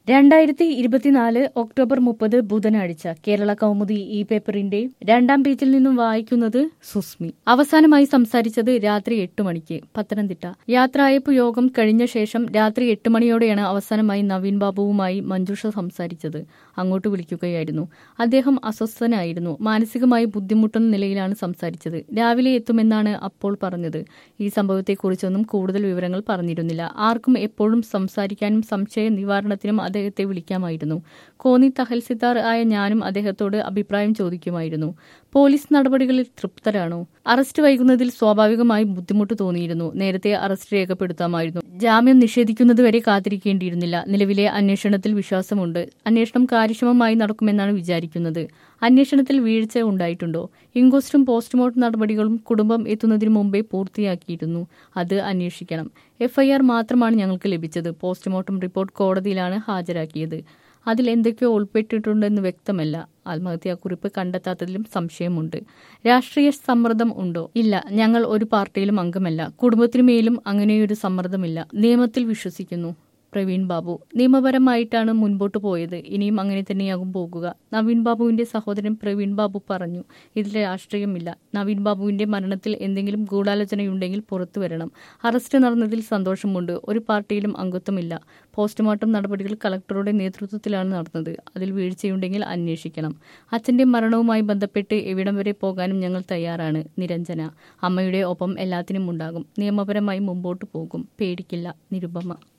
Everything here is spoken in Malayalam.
രണ്ടായിരത്തി ഇരുപത്തിനാല് ഒക്ടോബർ മുപ്പത് ബുധനാഴ്ച കേരള കൗമുദി ഈ പേപ്പറിന്റെ രണ്ടാം പേജിൽ നിന്നും വായിക്കുന്നത് സുസ്മി അവസാനമായി സംസാരിച്ചത് രാത്രി എട്ട് മണിക്ക് പത്തനംതിട്ട യാത്രായപ്പ് യോഗം കഴിഞ്ഞ ശേഷം രാത്രി എട്ട് മണിയോടെയാണ് അവസാനമായി നവീൻ ബാബുവുമായി മഞ്ജുഷ സംസാരിച്ചത് അങ്ങോട്ട് വിളിക്കുകയായിരുന്നു അദ്ദേഹം അസ്വസ്ഥനായിരുന്നു മാനസികമായി ബുദ്ധിമുട്ടുന്ന നിലയിലാണ് സംസാരിച്ചത് രാവിലെ എത്തുമെന്നാണ് അപ്പോൾ പറഞ്ഞത് ഈ സംഭവത്തെക്കുറിച്ചൊന്നും കൂടുതൽ വിവരങ്ങൾ പറഞ്ഞിരുന്നില്ല ആർക്കും എപ്പോഴും സംസാരിക്കാനും സംശയ നിവാരണത്തിനും അദ്ദേഹത്തെ വിളിക്കാമായിരുന്നു കോന്നി തഹൽസിദാർ ആയ ഞാനും അദ്ദേഹത്തോട് അഭിപ്രായം ചോദിക്കുമായിരുന്നു പോലീസ് നടപടികളിൽ തൃപ്തരാണോ അറസ്റ്റ് വൈകുന്നതിൽ സ്വാഭാവികമായി ബുദ്ധിമുട്ട് തോന്നിയിരുന്നു നേരത്തെ അറസ്റ്റ് രേഖപ്പെടുത്താമായിരുന്നു ജാമ്യം നിഷേധിക്കുന്നതുവരെ കാത്തിരിക്കേണ്ടിയിരുന്നില്ല നിലവിലെ അന്വേഷണത്തിൽ വിശ്വാസമുണ്ട് അന്വേഷണം കാര്യക്ഷമമായി നടക്കുമെന്നാണ് വിചാരിക്കുന്നത് അന്വേഷണത്തിൽ വീഴ്ച ഉണ്ടായിട്ടുണ്ടോ ഇൻക്വസ്റ്റും പോസ്റ്റ്മോർട്ടം നടപടികളും കുടുംബം എത്തുന്നതിന് മുമ്പേ പൂർത്തിയാക്കിയിരുന്നു അത് അന്വേഷിക്കണം എഫ്ഐആർ മാത്രമാണ് ഞങ്ങൾക്ക് ലഭിച്ചത് പോസ്റ്റ്മോർട്ടം റിപ്പോർട്ട് കോടതിയിലാണ് ഹാജരാക്കിയത് അതിൽ എന്തൊക്കെയോ ഉൾപ്പെട്ടിട്ടുണ്ടെന്ന് വ്യക്തമല്ല ആത്മഹത്യാക്കുറിപ്പ് കണ്ടെത്താത്തതിലും സംശയമുണ്ട് രാഷ്ട്രീയ സമ്മർദ്ദം ഉണ്ടോ ഇല്ല ഞങ്ങൾ ഒരു പാർട്ടിയിലും അംഗമല്ല കുടുംബത്തിനുമേലും അങ്ങനെയൊരു സമ്മർദ്ദമില്ല നിയമത്തിൽ വിശ്വസിക്കുന്നു പ്രവീൺ ബാബു നിയമപരമായിട്ടാണ് മുൻപോട്ട് പോയത് ഇനിയും അങ്ങനെ തന്നെയാകും പോകുക നവീൻ ബാബുവിന്റെ സഹോദരൻ പ്രവീൺ ബാബു പറഞ്ഞു ഇതിൽ രാഷ്ട്രീയമില്ല നവീൻ ബാബുവിന്റെ മരണത്തിൽ എന്തെങ്കിലും ഗൂഢാലോചനയുണ്ടെങ്കിൽ പുറത്തു വരണം അറസ്റ്റ് നടന്നതിൽ സന്തോഷമുണ്ട് ഒരു പാർട്ടിയിലും അംഗത്വമില്ല പോസ്റ്റ്മോർട്ടം നടപടികൾ കളക്ടറുടെ നേതൃത്വത്തിലാണ് നടന്നത് അതിൽ വീഴ്ചയുണ്ടെങ്കിൽ അന്വേഷിക്കണം അച്ഛന്റെ മരണവുമായി ബന്ധപ്പെട്ട് എവിടം വരെ പോകാനും ഞങ്ങൾ തയ്യാറാണ് നിരഞ്ജന അമ്മയുടെ ഒപ്പം എല്ലാത്തിനും ഉണ്ടാകും നിയമപരമായി മുമ്പോട്ട് പോകും പേടിക്കില്ല നിരുപമ